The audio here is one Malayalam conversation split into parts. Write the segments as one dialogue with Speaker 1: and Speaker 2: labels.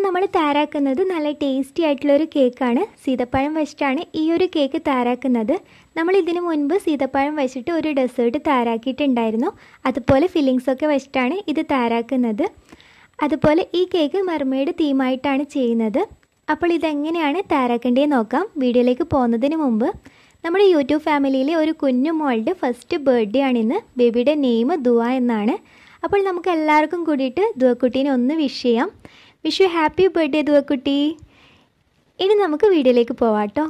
Speaker 1: നമ്മൾ തയ്യാറാക്കുന്നത് നല്ല ടേസ്റ്റി ആയിട്ടുള്ളൊരു കേക്കാണ് സീതപ്പഴം വെച്ചിട്ടാണ് ഈ ഒരു കേക്ക് തയ്യാറാക്കുന്നത് നമ്മൾ ഇതിനു മുൻപ് സീതപ്പഴം വെച്ചിട്ട് ഒരു ഡെസേർട്ട് തയ്യാറാക്കിയിട്ടുണ്ടായിരുന്നു അതുപോലെ ഫില്ലിങ്സ് ഒക്കെ വെച്ചിട്ടാണ് ഇത് തയ്യാറാക്കുന്നത് അതുപോലെ ഈ കേക്ക് മെർമെയ്ഡ് തീമായിട്ടാണ് ചെയ്യുന്നത് അപ്പോൾ ഇതെങ്ങനെയാണ് തയ്യാറാക്കേണ്ടതെന്ന് നോക്കാം വീഡിയോയിലേക്ക് പോകുന്നതിന് മുമ്പ് നമ്മുടെ യൂട്യൂബ് ഫാമിലിയിലെ ഒരു കുഞ്ഞു മോളുടെ ഫസ്റ്റ് ബർത്ത്ഡേ ആണിന്ന് ബേബിയുടെ നെയിം ദുവ എന്നാണ് അപ്പോൾ നമുക്ക് എല്ലാവർക്കും കൂടിയിട്ട് ദുവക്കുട്ടീനെ ഒന്ന് വിഷ് ചെയ്യാം വിഷ് യു ഹാപ്പി ബർത്ത്ഡേ ദുവക്കുട്ടി ഇനി നമുക്ക് വീഡിയോയിലേക്ക് പോവാം കേട്ടോ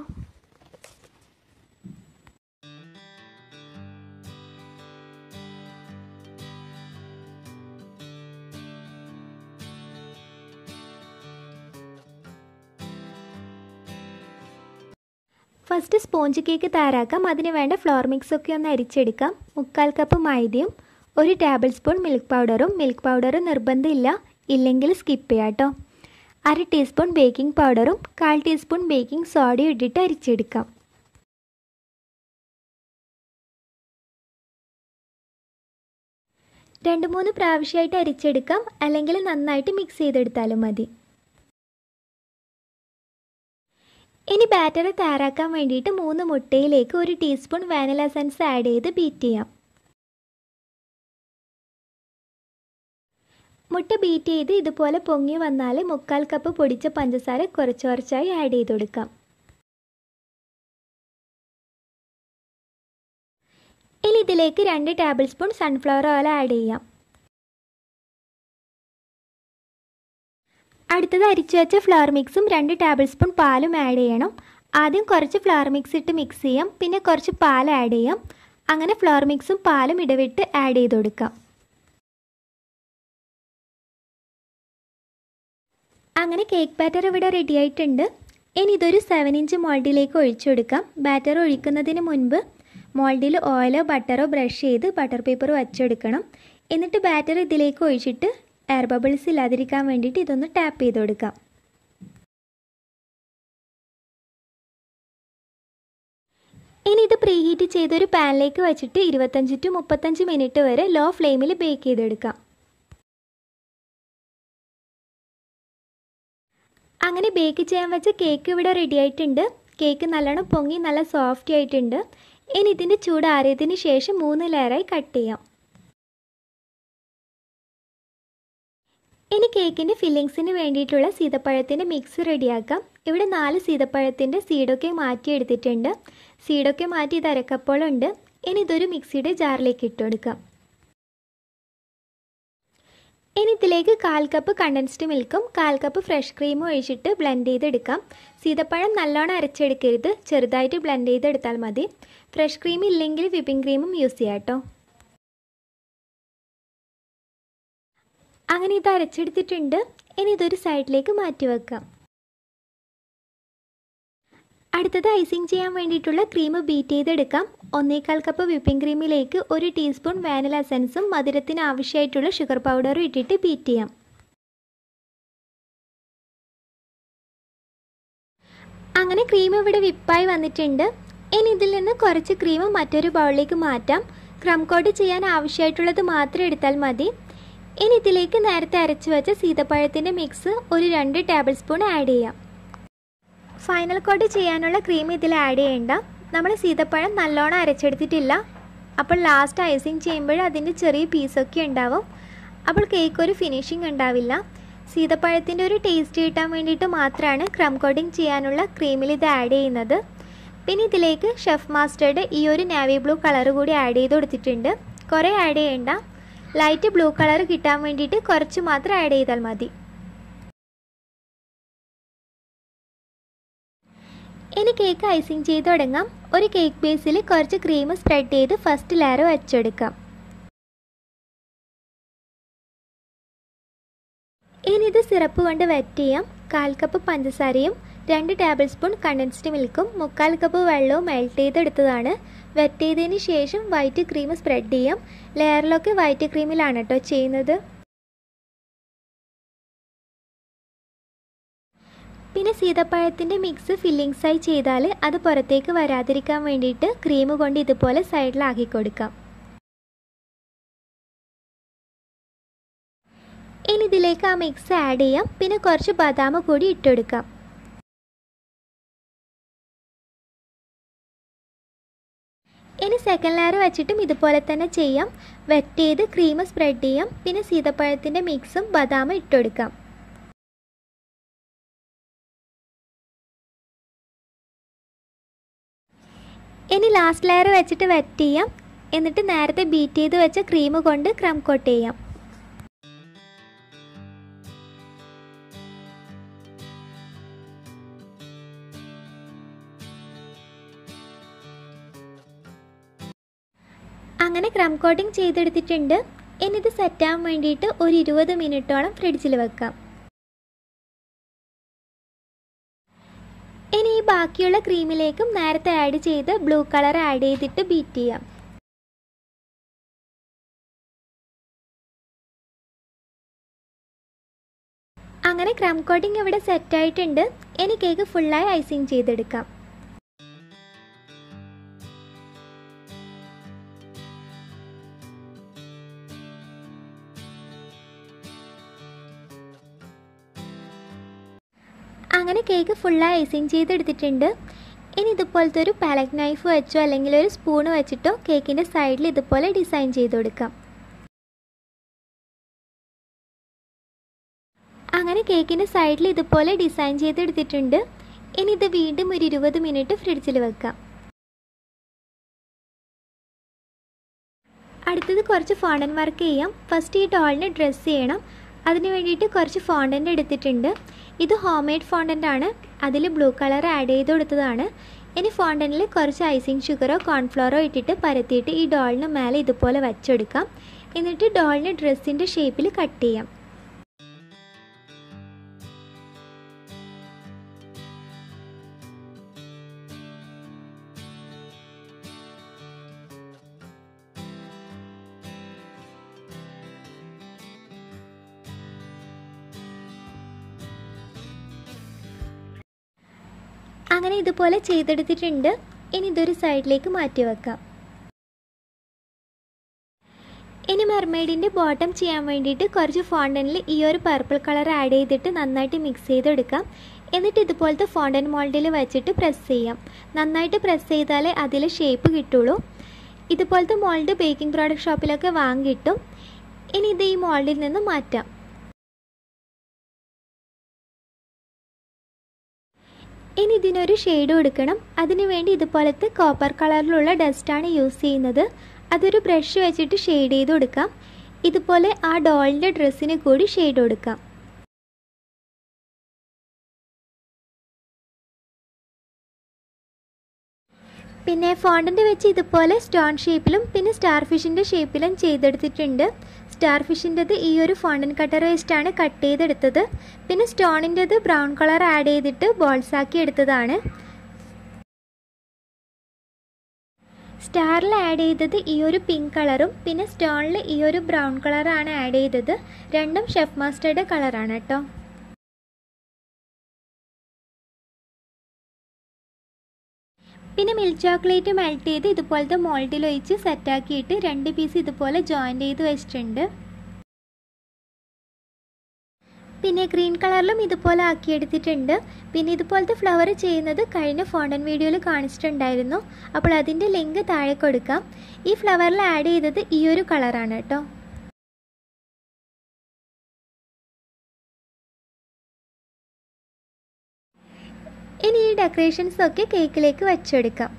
Speaker 1: ഫസ്റ്റ് സ്പോഞ്ച് കേക്ക് തയ്യാറാക്കാം അതിന് വേണ്ട ഫ്ലോർ മിക്സ് ഒക്കെ ഒന്ന് അരിച്ചെടുക്കാം മുക്കാൽ കപ്പ് മൈദയും ഒരു ടേബിൾ സ്പൂൺ മിൽക്ക് പൗഡറും മിൽക്ക് പൗഡർ നിർബന്ധമില്ല ഇല്ലെങ്കിൽ സ്കിപ്പ് ചെയ്യാം കേട്ടോ അര ടീസ്പൂൺ ബേക്കിംഗ് പൗഡറും കാൽ ടീസ്പൂൺ ബേക്കിംഗ് സോഡയും ഇട്ടിട്ട് അരിച്ചെടുക്കാം രണ്ട് മൂന്ന് പ്രാവശ്യമായിട്ട് അരിച്ചെടുക്കാം അല്ലെങ്കിൽ നന്നായിട്ട് മിക്സ് ചെയ്തെടുത്താലും മതി ഇനി ബാറ്റർ തയ്യാറാക്കാൻ വേണ്ടിയിട്ട് മൂന്ന് മുട്ടയിലേക്ക് ഒരു ടീസ്പൂൺ വാനില എസൻസ് ആഡ് ചെയ്ത് ബീറ്റ് ചെയ്യാം മുട്ട ബീറ്റ് ചെയ്ത് ഇതുപോലെ പൊങ്ങി വന്നാൽ മുക്കാൽ കപ്പ് പൊടിച്ച പഞ്ചസാര കുറച്ച് കുറച്ചായി ആഡ് ചെയ്ത് കൊടുക്കാം ഇനി ഇതിലേക്ക് രണ്ട് tablespoon sunflower oil add ചെയ്യാം അടുത്തത് അരിച്ചു വെച്ച ഫ്ലവർ മിക്സും രണ്ട് ടേബിൾ സ്പൂൺ പാലും ആഡ് ചെയ്യണം ആദ്യം കുറച്ച് ഫ്ലവർ മിക്സ് ഇട്ട് മിക്സ് ചെയ്യാം പിന്നെ കുറച്ച് പാൽ ആഡ് ചെയ്യാം അങ്ങനെ ഫ്ലവർ മിക്സും പാലും ഇടവിട്ട് ആഡ് ചെയ്ത് കൊടുക്കാം അങ്ങനെ കേക്ക് ബാറ്റർ ഇവിടെ റെഡി ആയിട്ടുണ്ട് ഇനി ഇതൊരു സെവൻ ഇഞ്ച് മോൾഡിലേക്ക് ഒഴിച്ചു കൊടുക്കാം ബാറ്റർ ഒഴിക്കുന്നതിന് മുൻപ് മോൾഡിൽ ഓയിലോ ബട്ടറോ ബ്രഷ് ചെയ്ത് ബട്ടർ പേപ്പർ വച്ചെടുക്കണം എന്നിട്ട് ബാറ്റർ ഇതിലേക്ക് ഒഴിച്ചിട്ട് എയർ ബബിൾസ് ഇല്ലാതിരിക്കാൻ വേണ്ടിയിട്ട് ഇതൊന്ന് ടാപ്പ് ചെയ്ത് കൊടുക്കാം ഇനി ഇത് പ്രീ ഹീറ്റ് ചെയ്തൊരു പാനിലേക്ക് വെച്ചിട്ട് ഇരുപത്തഞ്ച് ടു മുപ്പത്തഞ്ച് മിനിറ്റ് വരെ ലോ ഫ്ലെയിമിൽ ബേക്ക് ചെയ്തെടുക്കാം അങ്ങനെ ബേക്ക് ചെയ്യാൻ വെച്ച കേക്ക് ഇവിടെ റെഡി ആയിട്ടുണ്ട് കേക്ക് നല്ലോണം പൊങ്ങി നല്ല സോഫ്റ്റ് ആയിട്ടുണ്ട് ഇനി ഇതിൻ്റെ ചൂട് ആറിയതിന് ശേഷം മൂന്ന് ലെയറായി കട്ട് ചെയ്യാം ഇനി കേക്കിൻ്റെ ഫില്ലിങ്സിന് വേണ്ടിയിട്ടുള്ള സീതപ്പഴത്തിൻ്റെ മിക്സ് റെഡിയാക്കാം ഇവിടെ നാല് സീതപ്പഴത്തിൻ്റെ സീഡൊക്കെ മാറ്റിയെടുത്തിട്ടുണ്ട് സീഡൊക്കെ മാറ്റി ഇത് അരക്കപ്പോളുണ്ട് ഇനി ഇതൊരു മിക്സിയുടെ ജാറിലേക്ക് ഇട്ട് കൊടുക്കാം ഇനി ഇതിലേക്ക് കാൽ കപ്പ് കണ്ടൻസ്ഡ് മിൽക്കും കാൽ കപ്പ് ഫ്രഷ് ക്രീമും ഒഴിച്ചിട്ട് ബ്ലെൻഡ് ചെയ്തെടുക്കാം സീതപ്പഴം നല്ലോണം അരച്ചെടുക്കരുത് ചെറുതായിട്ട് ബ്ലെൻഡ് ചെയ്തെടുത്താൽ മതി ഫ്രഷ് ക്രീം ഇല്ലെങ്കിൽ വിപ്പിംഗ് ക്രീമും യൂസ് ചെയ്യാം കേട്ടോ അങ്ങനെ ഇത് അരച്ചെടുത്തിട്ടുണ്ട് ഇനി ഇതൊരു സൈഡിലേക്ക് മാറ്റി വെക്കാം അടുത്തത് ഐസിങ് ചെയ്യാൻ വേണ്ടിയിട്ടുള്ള ക്രീം ബീറ്റ് ചെയ്തെടുക്കാം ഒന്നേകാൽ കപ്പ് വിപ്പിംഗ് ക്രീമിലേക്ക് ഒരു ടീസ്പൂൺ വാനില എസൻസും മധുരത്തിന് ആവശ്യമായിട്ടുള്ള ഷുഗർ പൗഡറും ഇട്ടിട്ട് ബീറ്റ് ചെയ്യാം അങ്ങനെ ക്രീം ഇവിടെ വിപ്പായി വന്നിട്ടുണ്ട് ഇനി ഇതിൽ നിന്ന് കുറച്ച് ക്രീം മറ്റൊരു ബൗളിലേക്ക് മാറ്റാം ക്രം കോട്ട് ചെയ്യാൻ ആവശ്യമായിട്ടുള്ളത് മാത്രം എടുത്താൽ മതി ഇനി ഇതിലേക്ക് നേരത്തെ അരച്ചു വെച്ച സീതപ്പഴത്തിൻ്റെ മിക്സ് ഒരു രണ്ട് ടേബിൾ സ്പൂൺ ആഡ് ചെയ്യാം ഫൈനൽ കോട്ട് ചെയ്യാനുള്ള ക്രീം ഇതിൽ ആഡ് ചെയ്യേണ്ട നമ്മൾ സീതപ്പഴം നല്ലോണം അരച്ചെടുത്തിട്ടില്ല അപ്പോൾ ലാസ്റ്റ് ഐസിങ് ചെയ്യുമ്പോൾ അതിൻ്റെ ചെറിയ പീസൊക്കെ ഉണ്ടാവും അപ്പോൾ കേക്ക് ഒരു ഫിനിഷിംഗ് ഉണ്ടാവില്ല സീതപ്പഴത്തിൻ്റെ ഒരു ടേസ്റ്റ് കിട്ടാൻ വേണ്ടിയിട്ട് മാത്രമാണ് ക്രം കോട്ടിങ് ചെയ്യാനുള്ള ക്രീമിൽ ഇത് ആഡ് ചെയ്യുന്നത് പിന്നെ ഇതിലേക്ക് ഷെഫ് മാസ്റ്ററുടെ ഈ ഒരു നാവി ബ്ലൂ കളർ കൂടി ആഡ് ചെയ്ത് കൊടുത്തിട്ടുണ്ട് കുറേ ആഡ് ചെയ്യേണ്ട ലൈറ്റ് ബ്ലൂ കളർ കിട്ടാൻ വേണ്ടിയിട്ട് കുറച്ച് മാത്രം ആഡ് ചെയ്താൽ മതി ഇനി കേക്ക് ഐസിങ് ചെയ്ത് തുടങ്ങാം ഒരു കേക്ക് ബേസിൽ കുറച്ച് ക്രീം സ്പ്രെഡ് ചെയ്ത് ഫസ്റ്റ് ലെയർ വെച്ചെടുക്കാം ഇനി ഇത് സിറപ്പ് കൊണ്ട് വെറ്റ് ചെയ്യാം കാൽ കപ്പ് പഞ്ചസാരയും രണ്ട് ടേബിൾ സ്പൂൺ കണ്ടൻസ്ഡ് മിൽക്കും മുക്കാൽ കപ്പ് വെള്ളവും മെൽറ്റ് ചെയ്തെടുത്തതാണ് വെറ്റ് ചെയ്തതിന് ശേഷം വൈറ്റ് ക്രീം സ്പ്രെഡ് ചെയ്യാം ലെയറിലൊക്കെ വൈറ്റ് ക്രീമിലാണ് കേട്ടോ ചെയ്യുന്നത് പിന്നെ സീതപ്പഴത്തിൻ്റെ മിക്സ് ഫില്ലിങ്സായി ചെയ്താൽ അത് പുറത്തേക്ക് വരാതിരിക്കാൻ വേണ്ടിയിട്ട് ക്രീം കൊണ്ട് ഇതുപോലെ സൈഡിലാക്കി കൊടുക്കാം ഇനി ഇതിലേക്ക് ആ മിക്സ് ആഡ് ചെയ്യാം പിന്നെ കുറച്ച് ബദാം കൂടി ഇട്ടെടുക്കാം ഇനി സെക്കൻഡ് ലെയർ വെച്ചിട്ടും ഇതുപോലെ തന്നെ ചെയ്യാം വെറ്റ് ചെയ്ത് ക്രീം സ്പ്രെഡ് ചെയ്യാം പിന്നെ സീതപ്പഴത്തിൻ്റെ മിക്സും ബദാമും ഇട്ടെടുക്കാം ഇനി ലാസ്റ്റ് ലെയർ വെച്ചിട്ട് വെറ്റ് ചെയ്യാം എന്നിട്ട് നേരത്തെ ബീറ്റ് ചെയ്ത് വെച്ച ക്രീം കൊണ്ട് ക്രം കോട്ട് ചെയ്യാം അങ്ങനെ ക്രം കോട്ടിംഗ് ചെയ്തെടുത്തിട്ടുണ്ട് ഇനി ഇത് സെറ്റാകാൻ വേണ്ടിയിട്ട് ഒരു ഇരുപത് മിനിറ്റോളം ഫ്രിഡ്ജിൽ വെക്കാം ഇനി ഈ ബാക്കിയുള്ള ക്രീമിലേക്കും നേരത്തെ ആഡ് ചെയ്ത് ബ്ലൂ കളർ ആഡ് ചെയ്തിട്ട് ബീറ്റ് ചെയ്യാം അങ്ങനെ ക്രം കോട്ടിംഗ് ഇവിടെ സെറ്റായിട്ടുണ്ട് ഇനി കേക്ക് ഫുള്ളായി ഐസിങ് ചെയ്തെടുക്കാം അങ്ങനെ കേക്ക് ഫുള്ളായി ഐസിങ് ചെയ്തെടുത്തിട്ടുണ്ട് ഇനി ഇതുപോലത്തെ ഒരു പാലക് നൈഫ് വെച്ചോ അല്ലെങ്കിൽ ഒരു സ്പൂണ് വെച്ചിട്ടോ കേക്കിൻ്റെ സൈഡിൽ ഇതുപോലെ ഡിസൈൻ ചെയ്ത് കൊടുക്കാം അങ്ങനെ കേക്കിൻ്റെ സൈഡിൽ ഇതുപോലെ ഡിസൈൻ ചെയ്തെടുത്തിട്ടുണ്ട് ഇനി ഇത് വീണ്ടും ഒരു ഇരുപത് മിനിറ്റ് ഫ്രിഡ്ജിൽ വെക്കാം അടുത്തത് കുറച്ച് ഫോണ്ടൻ വർക്ക് ചെയ്യാം ഫസ്റ്റ് ഈ ഡോളിനെ ഡ്രസ്സ് ചെയ്യണം അതിന് വേണ്ടിയിട്ട് കുറച്ച് ഫോണ്ടൻ്റ് എടുത്തിട്ടുണ്ട് ഇത് ഹോം മെയ്ഡ് ഫോണ്ടൻ്റ് ആണ് അതിൽ ബ്ലൂ കളർ ആഡ് ചെയ്ത് കൊടുത്തതാണ് ഇനി ഫോണ്ടനിൽ കുറച്ച് ഐസിങ് ഷുഗറോ കോൺഫ്ലോറോ ഇട്ടിട്ട് പരത്തിയിട്ട് ഈ ഡോളിന് മേലെ ഇതുപോലെ വച്ചെടുക്കാം എന്നിട്ട് ഡോളിന് ഡ്രസ്സിൻ്റെ ഷേപ്പിൽ കട്ട് ചെയ്യാം അങ്ങനെ ഇതുപോലെ ചെയ്തെടുത്തിട്ടുണ്ട് ഇനി ഇതൊരു സൈഡിലേക്ക് മാറ്റി വെക്കാം ഇനി മെർമെയ്ഡിൻ്റെ ബോട്ടം ചെയ്യാൻ വേണ്ടിയിട്ട് കുറച്ച് ഫോണ്ടനിൽ ഈ ഒരു പർപ്പിൾ കളർ ആഡ് ചെയ്തിട്ട് നന്നായിട്ട് മിക്സ് ചെയ്തെടുക്കാം എന്നിട്ട് ഇതുപോലത്തെ ഫോണ്ടൻ മോൾഡിൽ വെച്ചിട്ട് പ്രസ് ചെയ്യാം നന്നായിട്ട് പ്രസ് ചെയ്താലേ അതിൽ ഷേപ്പ് കിട്ടുള്ളൂ ഇതുപോലത്തെ മോൾഡ് ബേക്കിംഗ് പ്രോഡക്റ്റ് ഷോപ്പിലൊക്കെ വാങ്ങിയിട്ടും ഇനി ഇത് ഈ മോൾഡിൽ നിന്ന് മാറ്റാം ഇനി ഇതിനൊരു ഷെയ്ഡ് കൊടുക്കണം അതിനു വേണ്ടി ഇതുപോലത്തെ കോപ്പർ കളറിലുള്ള ഡസ്റ്റാണ് യൂസ് ചെയ്യുന്നത് അതൊരു ബ്രഷ് വെച്ചിട്ട് ഷെയ്ഡ് ചെയ്ത് കൊടുക്കാം ഇതുപോലെ ആ ഡോളിൻ്റെ ഡ്രസ്സിന് കൂടി ഷെയ്ഡ് കൊടുക്കാം പിന്നെ ഫോണ്ടൻ്റ് വെച്ച് ഇതുപോലെ സ്റ്റോൺ ഷേപ്പിലും പിന്നെ സ്റ്റാർ ഫിഷിൻ്റെ ഷേപ്പിലും ചെയ്തെടുത്തിട്ടുണ്ട് സ്റ്റാർ ഫിഷിൻ്റെത് ഈ ഒരു ഫോണ്ടൻ കട്ടർ വേസ്റ്റാണ് കട്ട് ചെയ്തെടുത്തത് പിന്നെ സ്റ്റോണിൻ്റെത് ബ്രൗൺ കളർ ആഡ് ചെയ്തിട്ട് ബോൾസ് ആക്കി എടുത്തതാണ് സ്റ്റാറിൽ ആഡ് ചെയ്തത് ഈ ഒരു പിങ്ക് കളറും പിന്നെ സ്റ്റോണിൽ ഈ ഒരു ബ്രൗൺ കളറാണ് ആഡ് ചെയ്തത് രണ്ടും ഷെഫ് മാസ്റ്ററുടെ കളറാണ് കേട്ടോ പിന്നെ മിൽക്ക് ചോക്ലേറ്റ് മെൽറ്റ് ചെയ്ത് ഇതുപോലത്തെ മോൾഡിൽ ഒഴിച്ച് സെറ്റാക്കിയിട്ട് രണ്ട് പീസ് ഇതുപോലെ ജോയിൻ ചെയ്ത് വെച്ചിട്ടുണ്ട് പിന്നെ ഗ്രീൻ കളറിലും ഇതുപോലെ ആക്കിയെടുത്തിട്ടുണ്ട് പിന്നെ ഇതുപോലത്തെ ഫ്ലവർ ചെയ്യുന്നത് കഴിഞ്ഞ ഫോണ്ടൻ വീഡിയോയിൽ കാണിച്ചിട്ടുണ്ടായിരുന്നു അപ്പോൾ അതിൻ്റെ ലിങ്ക് താഴെ കൊടുക്കാം ഈ ഫ്ലവറിൽ ആഡ് ചെയ്തത് ഈ ഒരു കളറാണ് കേട്ടോ ഇനി ഈ ഡെക്കറേഷൻസ് ഒക്കെ കേക്കിലേക്ക് വെച്ചെടുക്കാം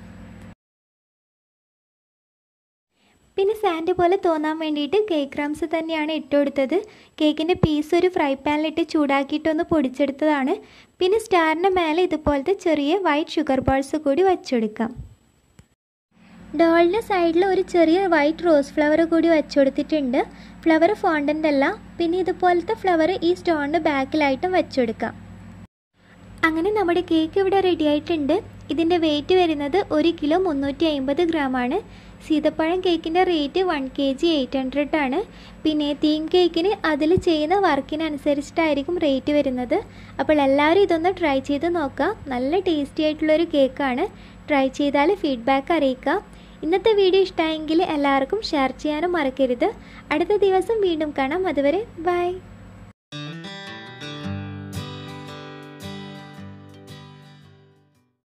Speaker 1: പിന്നെ സാൻഡ് പോലെ തോന്നാൻ വേണ്ടിയിട്ട് കേക്ക് ക്രംസ് തന്നെയാണ് ഇട്ടുകൊടുത്തത് കേക്കിൻ്റെ പീസ് ഒരു ഫ്രൈ പാനിലിട്ട് ചൂടാക്കിയിട്ടൊന്ന് പൊടിച്ചെടുത്തതാണ് പിന്നെ സ്റ്റാറിൻ്റെ മേലെ ഇതുപോലത്തെ ചെറിയ വൈറ്റ് ഷുഗർ ബോൾസ് കൂടി വച്ചെടുക്കാം ഡോളിൻ്റെ സൈഡിൽ ഒരു ചെറിയ വൈറ്റ് റോസ് ഫ്ലവർ കൂടി വെച്ചുകൊടുത്തിട്ടുണ്ട് ഫ്ലവർ ഫോണ്ടൻ്റ് അല്ല പിന്നെ ഇതുപോലത്തെ ഫ്ലവർ ഈ സ്റ്റോണിൻ്റെ ബാക്കിലായിട്ടും വെച്ചെടുക്കാം അങ്ങനെ നമ്മുടെ കേക്ക് ഇവിടെ റെഡി ആയിട്ടുണ്ട് ഇതിൻ്റെ വെയിറ്റ് വരുന്നത് ഒരു കിലോ മുന്നൂറ്റി അമ്പത് ഗ്രാമാണ് സീതപ്പഴം കേക്കിൻ്റെ rate one K G eight hundred ആണ് പിന്നെ തീം കേക്കിന് അതിൽ ചെയ്യുന്ന വർക്കിനനുസരിച്ചിട്ടായിരിക്കും റേറ്റ് വരുന്നത് അപ്പോൾ എല്ലാവരും ഇതൊന്ന് ട്രൈ ചെയ്ത് നോക്കാം നല്ല ടേസ്റ്റി ആയിട്ടുള്ളൊരു കേക്കാണ് ട്രൈ ചെയ്താൽ ഫീഡ്ബാക്ക് അറിയിക്കുക ഇന്നത്തെ വീഡിയോ ഇഷ്ടമായെങ്കിൽ എല്ലാവർക്കും ഷെയർ ചെയ്യാനും മറക്കരുത് അടുത്ത ദിവസം വീണ്ടും കാണാം അതുവരെ ബൈ